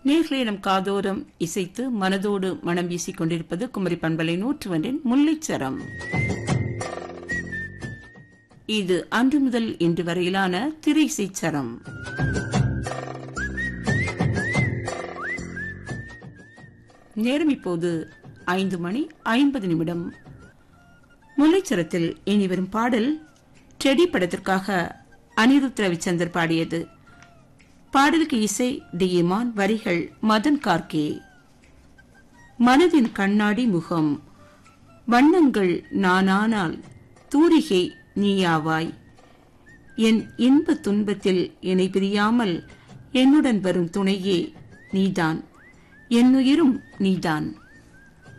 நேர்களே நம் காதோரம் இசைத்து மனதோடு மனம் வீசிக் கொண்டிருப்பது குமரி பண்பலை நூற்றுவன்றின் முல்லைச்சரம் இது அன்று முதல் இன்று வரையிலான திரைசைச் சரம் நேரம் இப்போது ஐந்து மணி ஐம்பது நிமிடம் முல்லைச்சரத்தில் இனி வரும் பாடல் டெடி படத்திற்காக அனிருத் ரவிச்சந்தர் பாடியது பாடலுக்கு இசை டி இமான் வரிகள் மதன் கார்கே மனதின் கண்ணாடி முகம் வண்ணங்கள் நானானால் தூரிகை நீயாவாய் என் இன்ப துன்பத்தில் என்னை பிரியாமல் என்னுடன் வரும் துணையே நீதான் என்னுயிரும் நீதான்